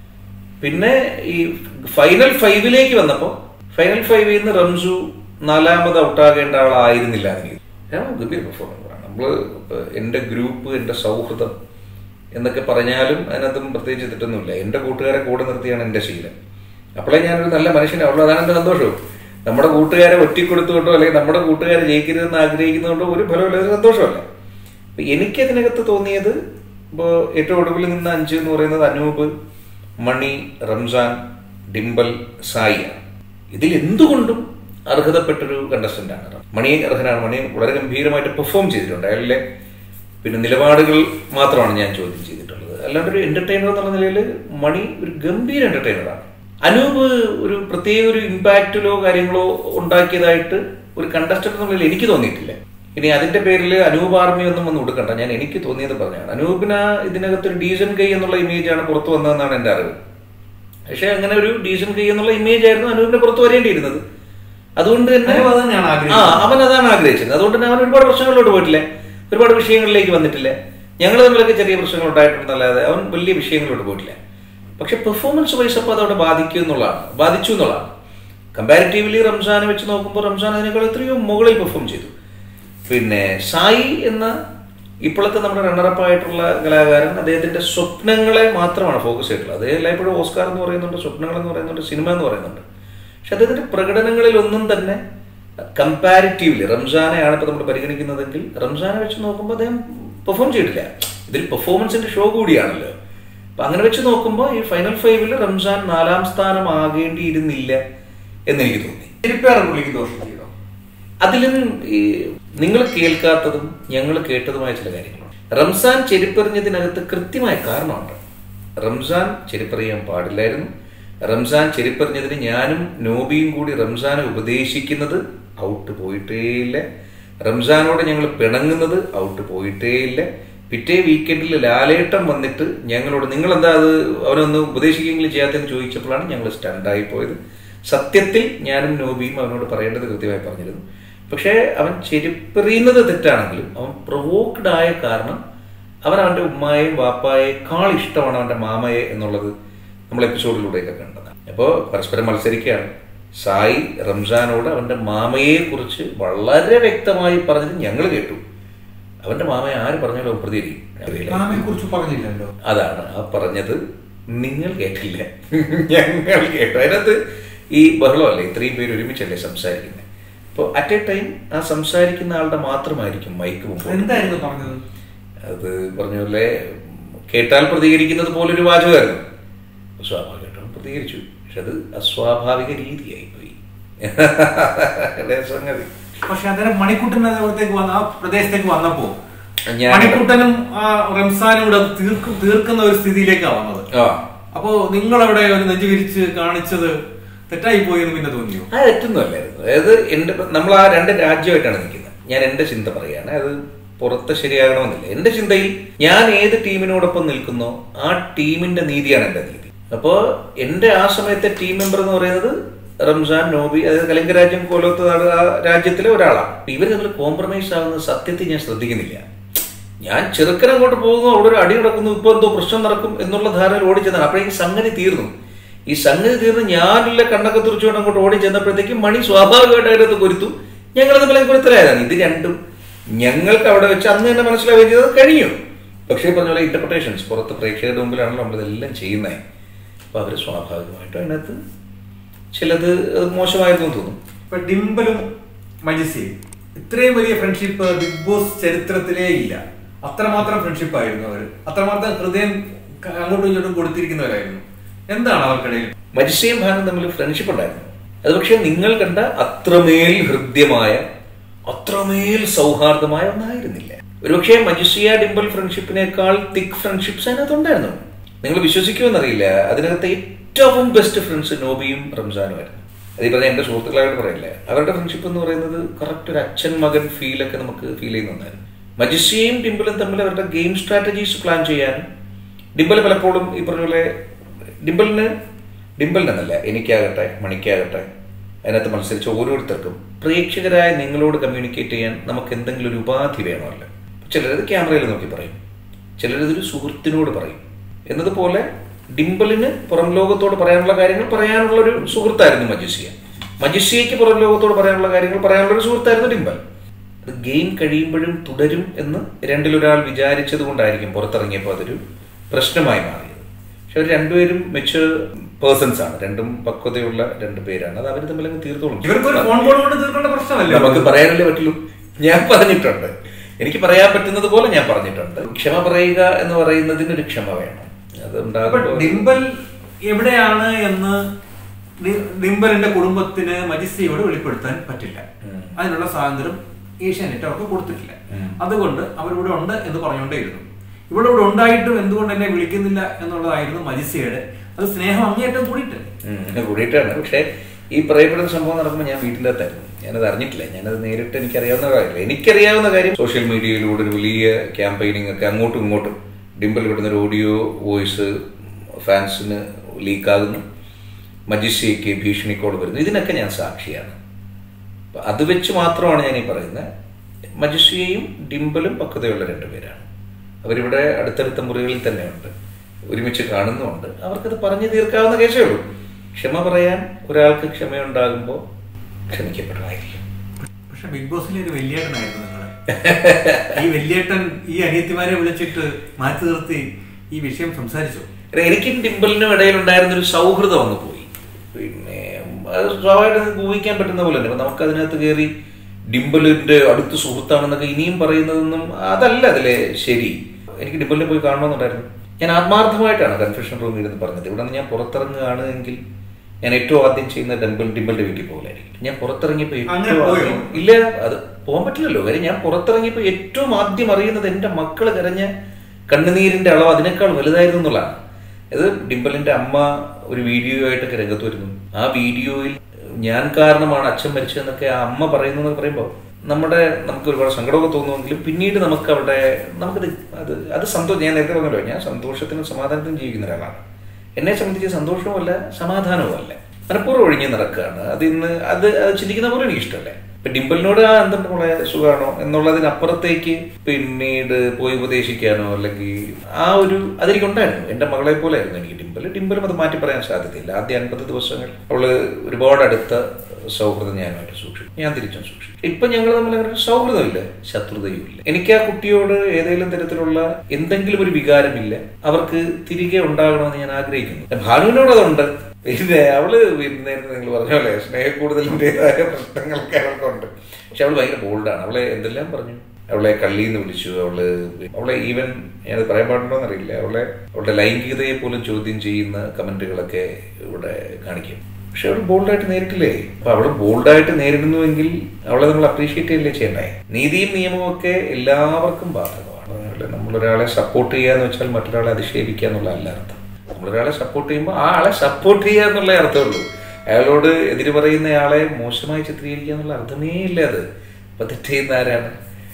പിന്നെ ഈ ഫൈനൽ ഫൈവിലേക്ക് വന്നപ്പോൾ ഫൈനൽ ഫൈവിൽ നിന്ന് റംസു നാലാമത് ഔട്ടാകേണ്ട ആളായിരുന്നില്ല എനിക്ക് ഞാൻ ഗംഭീര പെർഫോമൻസ് ആണ് നമ്മൾ എൻ്റെ ഗ്രൂപ്പ് എൻ്റെ സൗഹൃദം എന്നൊക്കെ പറഞ്ഞാലും അതിനകത്തും പ്രത്യേകിച്ച് തെറ്റൊന്നുമില്ല എൻ്റെ കൂട്ടുകാരെ കൂടെ നിർത്തിയാണ് എൻ്റെ ശീലം അപ്പോഴേ ഞാനൊരു നല്ല മനുഷ്യനാവുള്ളൂ അതാണ് എൻ്റെ സന്തോഷവും നമ്മുടെ കൂട്ടുകാരെ ഒറ്റിക്കൊടുത്തുകൊണ്ടോ അല്ലെങ്കിൽ നമ്മുടെ കൂട്ടുകാരെ ജയിക്കരുതെന്ന് ആഗ്രഹിക്കുന്നതുകൊണ്ടോ ഒരു ഫലമില്ല ഒരു സന്തോഷമല്ല അപ്പൊ എനിക്കതിനകത്ത് തോന്നിയത് ഇപ്പോൾ ഏറ്റവും ഒടുവിൽ നിന്ന അഞ്ച് എന്ന് പറയുന്നത് അനൂപ് മണി റംസാൻ ഡിംബൽ സായിയ ഇതിൽ എന്തുകൊണ്ടും അർഹതപ്പെട്ടൊരു കണ്ടസ്റ്റന്റ് ആണ് മണി അർഹനാണ് മണി വളരെ ഗംഭീരമായിട്ട് പെർഫോം ചെയ്തിട്ടുണ്ട് അയാളിലെ പിന്നെ നിലപാടുകൾ മാത്രമാണ് ഞാൻ ചോദ്യം ചെയ്തിട്ടുള്ളത് അല്ലാണ്ട് ഒരു എന്റർടൈനർ എന്നുള്ള നിലയിൽ മണി ഒരു ഗംഭീര എന്റർടൈനറാണ് അനൂപ് ഒരു പ്രത്യേക ഒരു ഇമ്പാക്റ്റിലോ കാര്യങ്ങളോ ഉണ്ടാക്കിയതായിട്ട് ഒരു കണ്ടസ്റ്റന്റ് എന്നുള്ള നിലയിൽ എനിക്ക് തോന്നിയിട്ടില്ല ഇനി അതിന്റെ പേരിൽ അനൂപ് ആർമി ഒന്നും വന്ന് കൊടുക്കണ്ട ഞാൻ എനിക്ക് തോന്നിയത് പറഞ്ഞതാണ് അനൂപിന് ആ ഇതിനകത്ത് ഒരു ഡീസൻ കൈ എന്നുള്ള ഇമേജാണ് പുറത്തു വന്നതെന്നാണ് എൻ്റെ അറിവ് പക്ഷെ അങ്ങനെ ഒരു ഡീസൻ കൈ എന്നുള്ള ഇമേജ് ആയിരുന്നു അനൂപിന് പുറത്തു വരേണ്ടിയിരുന്നത് അതുകൊണ്ട് തന്നെ അനൂപ് അത് തന്നെയാണ് ആ ആഗ്രഹിച്ചത്. അവൻ അതാണ് ആഗ്രഹിച്ചത് അതുകൊണ്ട് തന്നെ അവൻ ഒരുപാട് പ്രശ്നങ്ങളിലോട്ട് പോയിട്ടില്ല ഒരുപാട് വിഷയങ്ങളിലേക്ക് വന്നിട്ടില്ല ഞങ്ങൾ തമ്മിലൊക്കെ ചെറിയ പ്രശ്നങ്ങൾ ഉണ്ടായിട്ടുണ്ടല്ലാതെ അവൻ വലിയ വിഷയങ്ങളിലോട്ട് പോയിട്ടില്ല പക്ഷെ പെർഫോമൻസ് വൈസ് അപ്പോൾ അതവിടെ ബാധിക്കും എന്നുള്ളതാണ് ബാധിച്ചു എന്നുള്ളതാണ് കമ്പാരിറ്റീവ്ലി റംസാനെ വെച്ച് നോക്കുമ്പോൾ റംസാൻ അതിനേക്കാൾ എത്രയോ മുകളിൽ പെർഫോം ചെയ്തു പിന്നെ സായി എന്ന ഇപ്പോഴത്തെ നമ്മുടെ റണ്ണറപ്പ് ആയിട്ടുള്ള കലാകാരൻ അദ്ദേഹത്തിന്റെ സ്വപ്നങ്ങളെ മാത്രമാണ് ഫോക്കസ് ചെയ്തിട്ടുള്ളത് അദ്ദേഹം എല്ലായ്പ്പോഴും ഓസ്കാർ എന്ന് പറയുന്നുണ്ട് സ്വപ്നങ്ങൾ എന്ന് പറയുന്നുണ്ട് സിനിമ എന്ന് പറയുന്നുണ്ട് പക്ഷെ അദ്ദേഹത്തിന്റെ പ്രകടനങ്ങളിൽ ഒന്നും തന്നെ കമ്പാരിറ്റീവ്ലി റംസാനെയാണ് ഇപ്പൊ നമ്മൾ പരിഗണിക്കുന്നതെങ്കിൽ റംസാനെ വെച്ച് നോക്കുമ്പോൾ അദ്ദേഹം പെർഫോം ചെയ്തിട്ടില്ല ഇതിൽ പെർഫോമൻസിന്റെ ഷോ കൂടിയാണല്ലോ അപ്പൊ അങ്ങനെ വെച്ച് നോക്കുമ്പോൾ ഈ ഫൈനൽ ഫൈവിൽ റംസാൻ നാലാം സ്ഥാനം ആകേണ്ടിയിരുന്നില്ല എന്നെനിക്ക് തോന്നി തിരുപ്പേറെ പുള്ളിക്ക് ദോഷം ചെയ്തോ അതിലും ഈ നിങ്ങൾ കേൾക്കാത്തതും ഞങ്ങൾ കേട്ടതുമായ ചില കാര്യങ്ങളുണ്ട് റംസാൻ ചെരുപ്പെറിഞ്ഞതിനകത്ത് കൃത്യമായ കാരണമുണ്ട് റംസാൻ ചെരുപ്പെറിയാൻ പാടില്ലായിരുന്നു റംസാൻ ചെരുപ്പെറിഞ്ഞതിന് ഞാനും നോബിയും കൂടി റംസാനെ ഉപദേശിക്കുന്നത് ഔട്ട് പോയിട്ടേയില്ല റംസാനോട് ഞങ്ങൾ പിണങ്ങുന്നത് ഔട്ട് പോയിട്ടേയില്ല പിറ്റേ വീക്കെൻഡിൽ ലാലേട്ടം വന്നിട്ട് ഞങ്ങളോട് നിങ്ങൾ എന്താ അത് അവനൊന്ന് ഉപദേശിക്കുകയെങ്കിലും ചെയ്യാത്തെന്ന് ചോദിച്ചപ്പോഴാണ് ഞങ്ങൾ സ്റ്റണ്ടായി പോയത് സത്യത്തിൽ ഞാനും നോബിയും അവനോട് പറയേണ്ടത് കൃത്യമായി പറഞ്ഞിരുന്നു പക്ഷേ അവൻ ചെരുപ്പെറിയുന്നത് തെറ്റാണെങ്കിലും അവൻ പ്രൊവോക്ഡ് ആയ കാരണം അവൻ അവന്റെ ഉമ്മായെയും വാപ്പായേക്കാൾ ഇഷ്ടമാണ് അവന്റെ മാമയെ എന്നുള്ളത് നമ്മൾ എപ്പിസോഡിലൂടെയൊക്കെ കണ്ടതാണ് അപ്പോൾ പരസ്പരം മത്സരിക്കുകയാണ് സായി റംസാനോട് അവന്റെ മാമയെ കുറിച്ച് വളരെ വ്യക്തമായി പറഞ്ഞത് ഞങ്ങൾ കേട്ടു അവന്റെ മാമയെ ആര് പറഞ്ഞാലും അവൻ പ്രതികരിക്കും അറിയില്ല. മാമയെ കുറിച്ച് പറഞ്ഞില്ലല്ലോ അതാണ് ആ പറഞ്ഞത് നിങ്ങൾ കേട്ടില്ല ഞങ്ങൾ കേട്ടു അതിനകത്ത് ഈ ബഹളമല്ലേ ഇത്രയും പേര് ഒരുമിച്ചല്ലേ സംസാരിക്കുന്നത് അപ്പോൾ അറ്റ് എ ടൈം ആ സംസാരിക്കുന്ന ആളുടെ മാത്രമായിരിക്കും മൈക്ക് മുമ്പ് എന്തായിരുന്നു പറഞ്ഞത് അത് പറഞ്ഞ പോലെ കേട്ടാൽ പ്രതികരിക്കുന്നത് പോലൊരു വാചകമായിരുന്നു സ്വാഭാവികമായിട്ടും പ്രതികരിച്ചു പക്ഷെ അത് അസ്വാഭാവിക രീതിയായി പോയി അല്ലേ സംഗതി പക്ഷെ അന്നേരം മണിക്കുട്ടൻ അവിടത്തേക്ക് വന്ന ആ പ്രദേശത്തേക്ക് വന്നപ്പോ ഞാൻ- മണിക്കുട്ടനും ആ റംസാനും കൂടെ അത് തീർക്കും തീർക്കുന്ന ഒരു സ്ഥിതിയിലേക്കാണ് വന്നത് ആ അപ്പോ നിങ്ങളവിടെ ഒരു നെഞ്ചു വിരിച്ച് കാണിച്ചത് തെറ്റായി പോയി എന്ന് പിന്നെ തോന്നിയോ ആ തെറ്റൊന്നുമല്ലായിരുന്നു അതായത് എൻ്റെ നമ്മൾ ആ രണ്ട് രാജ്യമായിട്ടാണ് നിൽക്കുന്നത് ഞാൻ എൻ്റെ ചിന്ത പറയാണ് അത് പുറത്ത് ശരിയാകണമെന്നില്ല എൻ്റെ ചിന്തയിൽ ഞാൻ ഏത് ടീമിനോടൊപ്പം നിൽക്കുന്നോ ആ ടീമിന്റെ നീതിയാണ് എൻ്റെ നീതി അപ്പോൾ എൻ്റെ ആ സമയത്തെ ടീം മെമ്പർ എന്ന് പറയുന്നത് റംസാൻ നോബി അതായത് കലിംഗരാജ്യം കോലോത്ത് നാട് ആ രാജ്യത്തിലെ ഒരാളാണ് ഇവർ തമ്മിൽ കോംപ്രമൈസ് ആവുന്ന സത്യത്തിൽ ഞാൻ ശ്രദ്ധിക്കുന്നില്ല ഞാൻ ചെറുക്കൻ അങ്ങോട്ട് പോകുന്നു അവിടെ ഒരു അടി നടക്കുന്നു ഇപ്പൊ എന്തോ പ്രശ്നം നടക്കും എന്നുള്ള ധാരണയിൽ ഓടിച്ചെന്നാണ് അപ്പോഴേക്കും സംഗതി തീർന്നു ഈ സംഗതി തീർന്ന് ഞാനുള്ള കണ്ണൊക്കെ തുറച്ചുകൊണ്ട് അങ്ങോട്ട് ഓടി ചെന്നപ്പോഴത്തേക്കും മണി സ്വാഭാവികമായിട്ട് അതിനകത്ത് കുരുത്തു ഞങ്ങൾ തമ്മിൽ കുരുത്തലായതാണ് ഇത് രണ്ടും ഞങ്ങൾക്ക് അവിടെ വെച്ച് അന്ന് തന്നെ മനസ്സിലാവുകയും ചെയ്തത് കഴിഞ്ഞു പക്ഷേ ഈ പറഞ്ഞ പോലെ ഇന്റർപ്രിട്ടേഷൻസ് പുറത്ത് പ്രേക്ഷകരുടെ മുമ്പിലാണല്ലോ നമ്മളിതെല്ലാം ചെയ്യുന്നത് അപ്പൊ അവർ സ്വാഭാവികമായിട്ടും അതിനകത്ത് ചിലത് അത് മോശമായിരുന്നു എന്ന് തോന്നും ഇപ്പൊ ഡിംബലും മജിസിയും ഇത്രയും വലിയ ഫ്രണ്ട്ഷിപ്പ് ബിഗ് ബോസ് ചരിത്രത്തിലേ ഇല്ല അത്രമാത്രം ഫ്രണ്ട്ഷിപ്പ് ആയിരുന്നു അവർ അത്രമാത്രം ഹൃദയം ക- അങ്ങോട്ടും ഇങ്ങോട്ടും കൊടുത്തിരിക്കുന്നവരായിരുന്നു എന്താണ് അവർക്കിടയിൽ മജിസ്ട്രിയും ഭാനും തമ്മിൽ ഫ്രണ്ട്ഷിപ്പ് ഉണ്ടായിരുന്നു അത് പക്ഷേ നിങ്ങൾ കണ്ട അത്രമേൽ ഹൃദ്യമായ അത്രമേൽ സൗഹാർദ്ദമായ ഒന്നായിരുന്നില്ല ഒരുപക്ഷെ മജിസ്ട്രിയ ഡിംബൽ ഫ്രണ്ട്ഷിപ്പിനേക്കാൾ തിക് ഫ്രണ്ട്ഷിപ്സ് അതിനകത്തുണ്ടായിരുന്നു നിങ്ങൾ വിശ്വസിക്കുമെന്നറിയില്ല അതിനകത്ത് ഏറ്റവും ബെസ്റ്റ് ഫ്രണ്ട്സ് നോബിയും റംസാനുമായിരുന്നു അത് ഈ പറഞ്ഞ എന്റെ സുഹൃത്തുക്കളായിട്ട് പറയില്ല അവരുടെ ഫ്രണ്ട്ഷിപ്പ് എന്ന് പറയുന്നത് കറക്റ്റ് ഒരു അച്ഛൻ മകൻ ഫീലൊക്കെ നമുക്ക് ഫീൽ ചെയ്യുന്നതായിരുന്നു മജിസ്ട്രിയയും ഡിംബിളും തമ്മിൽ അവരുടെ ഗെയിം സ്ട്രാറ്റജീസ് പ്ലാൻ ചെയ്യാനും ഡിംബൽ പലപ്പോഴും ഈ പറഞ്ഞ പോലെ ഡിംബലിന് ഡിംബലിനെന്നല്ല എനിക്കാകട്ടെ മണിക്കാകട്ടെ അതിനകത്ത് മത്സരിച്ച ഓരോരുത്തർക്കും പ്രേക്ഷകരായ നിങ്ങളോട് കമ്മ്യൂണിക്കേറ്റ് ചെയ്യാൻ നമുക്ക് എന്തെങ്കിലും ഒരു ഉപാധി വേണമല്ലോ ചിലരത് ക്യാമറയിൽ നോക്കി പറയും ചിലരതൊരു സുഹൃത്തിനോട് പറയും എന്നതുപോലെ ഡിംബലിന് പുറം ലോകത്തോട് പറയാനുള്ള കാര്യങ്ങൾ പറയാനുള്ള ഒരു സുഹൃത്തായിരുന്നു മജിസിയ മജിസിയയ്ക്ക് പുറം ലോകത്തോട് പറയാനുള്ള കാര്യങ്ങൾ പറയാനുള്ള ഒരു സുഹൃത്തായിരുന്നു ഡിംബൽ അത് ഗെയിം കഴിയുമ്പോഴും തുടരും എന്ന് രണ്ടിലൊരാൾ വിചാരിച്ചത് കൊണ്ടായിരിക്കും പുറത്തിറങ്ങിയപ്പോൾ അതൊരു പ്രശ്നമായി മാറിയത് പക്ഷെ അവർ രണ്ടുപേരും മെച്ചുവർ പേഴ്സൺസ് ആണ് രണ്ടും പക്വതയുള്ള രണ്ട് പേരാണ് അത് അവർ തമ്മിൽ അങ്ങ് തീർത്തോളും ഇവർക്കൊരു ഫോൺ കോൾ കൊണ്ട് തീർക്കേണ്ട പ്രശ്നമല്ലേ നമുക്ക് പറയാനല്ലേ പറ്റുള്ളൂ ഞാൻ പറഞ്ഞിട്ടുണ്ട് എനിക്ക് പറയാൻ പറ്റുന്നത് പോലെ ഞാൻ പറഞ്ഞിട്ടുണ്ട് ക്ഷമ പറയുക എന്ന് പറയുന്നതിന് ഒരു ക്ഷമ വേണം അത് അപ്പൊ ഉണ്ടാകുമ്പോൾ ഡിംബൽ എവിടെയാണ് എന്ന് ഡി- ഡിംബലിന്റെ കുടുംബത്തിന് മജിസ്ട്രിയോട് വെളിപ്പെടുത്താൻ പറ്റില്ല ഉം. അതിനുള്ള സ്വാതന്ത്ര്യം ഏഷ്യാനെറ്റ് അവർക്ക് കൊടുത്തിട്ടില്ല ഉം. അതുകൊണ്ട് അവരിവിടെ ഉണ്ട് എന്ന് പറഞ്ഞുകൊണ്ടേയിരുന്നു ഇവിടെ ഇവിടെ ഉണ്ടായിട്ടും എന്തുകൊണ്ട് എന്നെ വിളിക്കുന്നില്ല എന്നുള്ളതായിരുന്നു മജിസ്ട്രിയുടെ അത് സ്നേഹം അങ്ങേയറ്റം കൂടിയിട്ടല്ലേ ഉം, കൂടിയിട്ടാണ് പക്ഷേ ഈ പറയപ്പെടുന്ന സംഭവം നടക്കുമ്പോൾ ഞാൻ വീട്ടിൻ്റെ അകത്തായിരുന്നു ഞാനത് അറിഞ്ഞിട്ടില്ല ഞാനത് നേരിട്ട് എനിക്കറിയാവുന്ന കാര്യമില്ല എനിക്കറിയാവുന്ന കാര്യം സോഷ്യൽ മീഡിയയിലൂടെ ഒരു വലിയ ക്യാമ്പയിനിങ് ഒക്കെ അങ്ങോട്ടും ഇങ്ങോട്ടും ഡിംബൽ വിടുന്ന ഒരു ഓഡിയോ വോയിസ് ഫാൻസിന് ലീക്കാകുന്നു മജിസ്ട്രിക്ക് ഭീഷണി കോൾ വരുന്നു ഇതിനൊക്കെ ഞാൻ സാക്ഷിയാണ് അപ്പൊ അത് വെച്ച് മാത്രമാണ് ഞാൻ ഈ പറയുന്നത് മജിസ്ട്രിയയും ഡിംബലും പക്വതയുള്ള രണ്ടുപേരാണ് അവരിവിടെ അടുത്തടുത്ത മുറികളിൽ തന്നെയുണ്ട് ഒരുമിച്ച് കാണുന്നുമുണ്ട് അവർക്കത് പറഞ്ഞു തീർക്കാവുന്ന കേസേ ഉള്ളൂ ക്ഷമ പറയാൻ ഒരാൾക്ക് ക്ഷമയുണ്ടാകുമ്പോൾ ക്ഷമിക്കപ്പെടുമായിരിക്കും പക്ഷെ ബിഗ് ബോസിലെ ഒരു വലിയേട്ടനായിരുന്നു നിങ്ങള് ഈ വലിയേട്ടൻ ഈ അനിയത്തിമാരെ വിളിച്ചിട്ട് മാറ്റി നിർത്തി ഈ വിഷയം സംസാരിച്ചു എനിക്കും ഡിംബലിനും ഇടയിലുണ്ടായിരുന്ന ഒരു സൗഹൃദം അങ്ങ് പോയി പിന്നെ അത് സ്വാഭാവികമായിട്ട് ഊഹിക്കാൻ പറ്റുന്ന പോലെ തന്നെ നമുക്ക് അതിനകത്ത് കയറി ഡിംബലിന്റെ അടുത്ത സുഹൃത്താണെന്നൊക്കെ ഇനിയും പറയുന്നതൊന്നും അതല്ല അതിലെ ശരി എനിക്ക് ഡിംബലിനെ പോയി കാണണമെന്നുണ്ടായിരുന്നു ഞാൻ ആത്മാർത്ഥമായിട്ടാണ് കൺഫ്യൂഷൻ റൂമിൽ ഇരുന്ന് പറഞ്ഞത് ഇവിടെ നിന്ന് ഞാൻ പുറത്തിറങ്ങുകയാണ് എങ്കിൽ ഞാൻ ഏറ്റവും ആദ്യം ചെയ്യുന്ന ഡംബൽ ഡിംബലിന്റെ വീട്ടിൽ പോകലായിരിക്കും ഞാൻ പുറത്തിറങ്ങിയപ്പോൾ അങ്ങനെ ഏറ്റവും പോയോ? ആദ്യം ഇല്ല അത് പോകാൻ പറ്റില്ലല്ലോ കാര്യം ഞാൻ പുറത്തിറങ്ങിയപ്പോൾ ഏറ്റവും ആദ്യം അറിയുന്നത് എൻ്റെ മക്കള് കരഞ്ഞ കണ്ണുനീരിന്റെ അളവ് അതിനേക്കാൾ വലുതായിരുന്നു എന്നുള്ളതാണ് ഇത് ഡിംബലിന്റെ അമ്മ ഒരു വീഡിയോ ആയിട്ടൊക്കെ രംഗത്ത് വരുന്നു ആ വീഡിയോയിൽ ഞാൻ കാരണമാണ് അച്ഛൻ മരിച്ചതെന്നൊക്കെ ആ അമ്മ പറയുന്നു എന്ന് പറയുമ്പോൾ നമ്മുടെ നമുക്ക് ഒരുപാട് സങ്കടമൊക്കെ തോന്നുമെങ്കിലും പിന്നീട് നമുക്ക് അവിടെ നമുക്കത് അത് അത് സന്തോഷം ഞാൻ നേരത്തെ പറഞ്ഞല്ലോ ഞാൻ സന്തോഷത്തിനും സമാധാനത്തിനും ജീവിക്കുന്ന ഒരാളാണ് എന്നെ സംബന്ധിച്ച് സന്തോഷവുമല്ല സമാധാനവുമല്ല മനഃപൂർവ്വം ഒഴിഞ്ഞ് നടക്കുകയാണ് അത് ഇന്ന് അത് അത് ചിന്തിക്കുന്ന പോലും എനിക്ക് ഇഷ്ടമല്ലേ ഇപ്പൊ ഡിംബലിനോട് ആ എന്തുണ്ട് മോളെ സുഖമാണോ എന്നുള്ളതിനപ്പുറത്തേക്ക് പിന്നീട് പോയി ഉപദേശിക്കാനോ അല്ലെങ്കിൽ ആ ഒരു അതെനിക്കുണ്ടായിരുന്നു എന്റെ മകളെ പോലെ ആയിരുന്നു എനിക്ക് ഡിംബൽ ഡിംബലും അത് മാറ്റി പറയാൻ സാധ്യതയില്ല ആദ്യ അൻപത് ദിവസങ്ങൾ അവള് ഒരുപാട് അടുത്ത സൗഹൃദം ഞാനുമായിട്ട് സൂക്ഷിച്ചു ഞാൻ തിരിച്ചും സൂക്ഷിച്ചു ഇപ്പൊ ഞങ്ങൾ തമ്മിൽ അങ്ങനെ ഒരു സൗഹൃദമില്ല ശത്രുതയും ഇല്ല എനിക്ക് ആ കുട്ടിയോട് ഏതെങ്കിലും തരത്തിലുള്ള എന്തെങ്കിലും ഒരു വികാരമില്ല അവർക്ക് തിരികെ ഉണ്ടാകണമെന്ന് ഞാൻ ആഗ്രഹിക്കുന്നു ഭാനുവിനോട് അതുണ്ട് പിന്നെ അവള് പിന്നെ നിങ്ങൾ പറഞ്ഞ പോലെ സ്നേഹക്കൂടുതലിൻ്റെതായ പ്രശ്നങ്ങളൊക്കെ അവൾക്കുണ്ട് പക്ഷെ അവള് ഭയങ്കര ബോൾഡാണ് അവളെ എന്തെല്ലാം പറഞ്ഞു അവളെ കള്ളിന്ന് വിളിച്ചു അവള് അവളെ ഈവൻ ഞാനത് പറയാൻ പാടുണ്ടോ എന്നറിയില്ല അവളെ അവളുടെ ലൈംഗികതയെ പോലും ചോദ്യം ചെയ്യുന്ന കമന്റുകളൊക്കെ ഇവിടെ കാണിക്കും പക്ഷെ അവൾ ബോൾഡായിട്ട് നേരിട്ടില്ലേ അപ്പൊ അവള് ബോൾഡായിട്ട് നേരിടുന്നുവെങ്കിൽ അവളെ നമ്മൾ അപ്രീഷിയേറ്റ് ചെയ്യല്ലേ ചെയ്യണ്ടേ നീതിയും നിയമവും ഒക്കെ എല്ലാവർക്കും ബാധകമാണ് പറഞ്ഞ നമ്മളൊരാളെ സപ്പോർട്ട് ചെയ്യുക എന്ന് വെച്ചാൽ മറ്റൊരാളെ അധിക്ഷേപിക്കുക എന്നുള്ള അല്ല അർത്ഥം നമ്മളൊരാളെ സപ്പോർട്ട് ചെയ്യുമ്പോൾ ആ ആളെ സപ്പോർട്ട് ചെയ്യുക എന്നുള്ള അർത്ഥമുള്ളൂ അയാളോട് എതിര് പറയുന്ന ആളെ മോശമായി ചിത്രീകരിക്കുക എന്നുള്ള അർത്ഥമേ ഇല്ല അത് അപ്പൊ തെറ്റ് ചെയ്യുന്ന ആരാണ്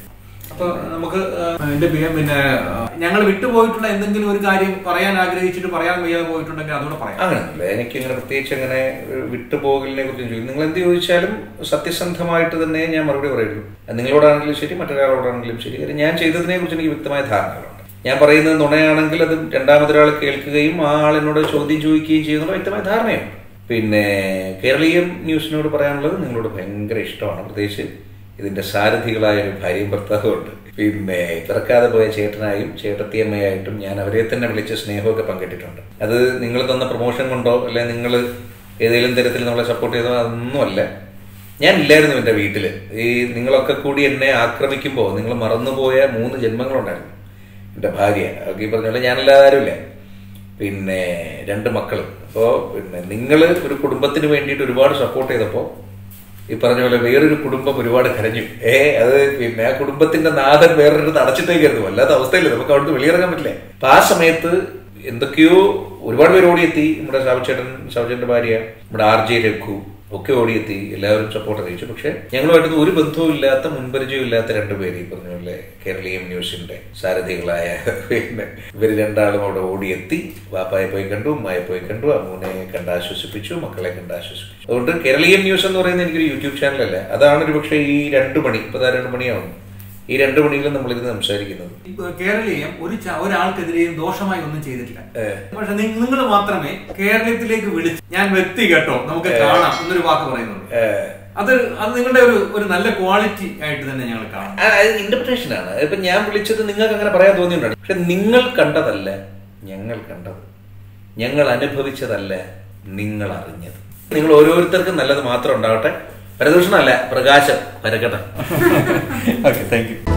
അപ്പൊ നമുക്ക് ആ, എന്റെ പി- പിന്നെ ഞങ്ങൾ വിട്ടുപോയിട്ടുള്ള എന്തെങ്കിലും ഒരു കാര്യം പറയാൻ ആഗ്രഹിച്ചിട്ട് പറയാൻ വയ്യാതെ പോയിട്ടുണ്ടെങ്കിൽ അതുകൂടെ പറയാം അങ്ങനെയല്ല എനിക്ക് അങ്ങനെ പ്രത്യേകിച്ച് അങ്ങനെ ഒരു വിട്ടുപോകലിനെ കുറിച്ച് ചോദിക്കും നിങ്ങൾ എന്ത് ചോദിച്ചാലും സത്യസന്ധമായിട്ട് തന്നെ ഞാൻ മറുപടി പറയുള്ളൂ അത് നിങ്ങളോടാണെങ്കിലും ശരി മറ്റൊരാളോടാണെങ്കിലും ശരി കാര്യം ഞാൻ ചെയ്തതിനെ കുറിച്ച് എനിക്ക് വ്യക്തമായ ധാരണകളുണ്ട് ഞാൻ പറയുന്നത് നുണയാണെങ്കിൽ അത് രണ്ടാമതൊരാൾ കേൾക്കുകയും ആ ആൾ എന്നോട് ചോദ്യം ചോദിക്കുകയും ചെയ്യുന്നുള്ള വ്യക്തമായ ധാരണയുണ്ട് പിന്നെ കേരളീയം ന്യൂസിനോട് പറയാനുള്ളത് നിങ്ങളോട് ഭയങ്കര ഇഷ്ടമാണ് പ്രത്യേകിച്ച് ഇതിന്റെ സാരഥികളായ ഒരു ഭാര്യയും ഭർത്താവും ഉണ്ട് പിന്നെ പിറക്കാതെ പോയ ചേട്ടനായും ചേട്ടത്തിയമ്മയായിട്ടും ഞാൻ അവരെ തന്നെ വിളിച്ച് സ്നേഹമൊക്കെ പങ്കിട്ടിട്ടുണ്ട് അത് നിങ്ങൾ തന്ന പ്രൊമോഷൻ കൊണ്ടോ അല്ലെ നിങ്ങൾ ഏതെങ്കിലും തരത്തിൽ നമ്മളെ സപ്പോർട്ട് ചെയ്തോ അതൊന്നുമല്ല ഞാൻ ഇല്ലായിരുന്നു എൻ്റെ വീട്ടിൽ ഈ നിങ്ങളൊക്കെ കൂടി എന്നെ ആക്രമിക്കുമ്പോൾ നിങ്ങൾ മറന്നുപോയ മൂന്ന് ജന്മങ്ങളുണ്ടായിരുന്നു എൻ്റെ ഭാര്യ അവർക്ക് ഈ പറഞ്ഞ പോലെ ഞാനല്ലാതെ ആരുമില്ല പിന്നെ രണ്ട് മക്കൾ അപ്പോൾ പിന്നെ നിങ്ങൾ ഒരു കുടുംബത്തിന് വേണ്ടിയിട്ട് ഒരുപാട് സപ്പോർട്ട് ചെയ്തപ്പോൾ ഈ പറഞ്ഞ പോലെ വേറൊരു കുടുംബം ഒരുപാട് കരഞ്ഞു ഏ അത് പിന്നെ ആ കുടുംബത്തിന്റെ നാഥൻ വേറൊരു അടച്ചിട്ടേക്കായിരുന്നു അല്ലാത്ത അവസ്ഥയില്ല നമുക്ക് അവിടുന്ന് വെളിയിറങ്ങാൻ പറ്റില്ല അപ്പൊ ആ സമയത്ത് എന്തൊക്കെയോ ഒരുപാട് പേര് ഓടിയെത്തി നമ്മുടെ സാവിച്ചേട്ടൻ സാവിച്ചേട്ടന്റെ ഭാര്യ നമ്മുടെ ആർ ജെ രഘു ഒക്കെ ഓടിയെത്തി എല്ലാവരും സപ്പോർട്ട് അറിയിച്ചു പക്ഷെ ഞങ്ങളുമായിട്ട് ഒരു ബന്ധവും ഇല്ലാത്ത മുൻപരിചയവും ഇല്ലാത്ത രണ്ടുപേര് ഈ പറഞ്ഞ പോലെ കേരളീയം ന്യൂസിന്റെ സാരഥികളായ പിന്നെ ഇവര് രണ്ടാളും അവിടെ ഓടിയെത്തി വാപ്പായെ പോയി കണ്ടു ഉമ്മായെ പോയി കണ്ടു അമ്മൂനെ കണ്ട് ആശ്വസിപ്പിച്ചു മക്കളെ കണ്ട് ആശ്വസിപ്പിച്ചു അതുകൊണ്ട് കേരളീയം ന്യൂസ് എന്ന് പറയുന്നത് എനിക്കൊരു യൂട്യൂബ് ചാനലല്ല അതാണ് ഒരു പക്ഷേ ഈ രണ്ട് മണി ഇപ്പൊ ദാ രണ്ട് മണിയാവും ഈ രണ്ട് മണിയിലും നമ്മളിരുന്ന് സംസാരിക്കുന്നത് ഇപ്പൊ കേരളീയം ഒരു ച- ഒരാൾക്കെതിരെയും ദോഷമായി ഒന്നും ചെയ്തിട്ടില്ല പക്ഷെ നിങ്ങൾ മാത്രമേ കേരളത്തിലേക്ക് വിളിച്ച് ഞാൻ വ്യക്തി കേട്ടോ നമുക്ക് കാണാം എന്നൊരു വാക്ക് പറയുന്നുണ്ട് അത് അത് നിങ്ങളുടെ ഒരു ഒരു നല്ല ക്വാളിറ്റി ആയിട്ട് തന്നെ ഞങ്ങൾ കാണാം ഇന്റർപ്രിട്ടേഷൻ ആണ് ഇപ്പൊ ഞാൻ വിളിച്ചത് നിങ്ങൾക്ക് അങ്ങനെ പറയാൻ തോന്നിയിട്ടുണ്ട് പക്ഷെ നിങ്ങൾ കണ്ടതല്ല ഞങ്ങൾ കണ്ടത് ഞങ്ങൾ അനുഭവിച്ചതല്ല നിങ്ങൾ അറിഞ്ഞത് നിങ്ങൾ ഓരോരുത്തർക്കും നല്ലത് മാത്രം ഉണ്ടാവട്ടെ പരദൂഷണമല്ല പ്രകാശം പരക്കട്ടെ ഓക്കെ താങ്ക് യു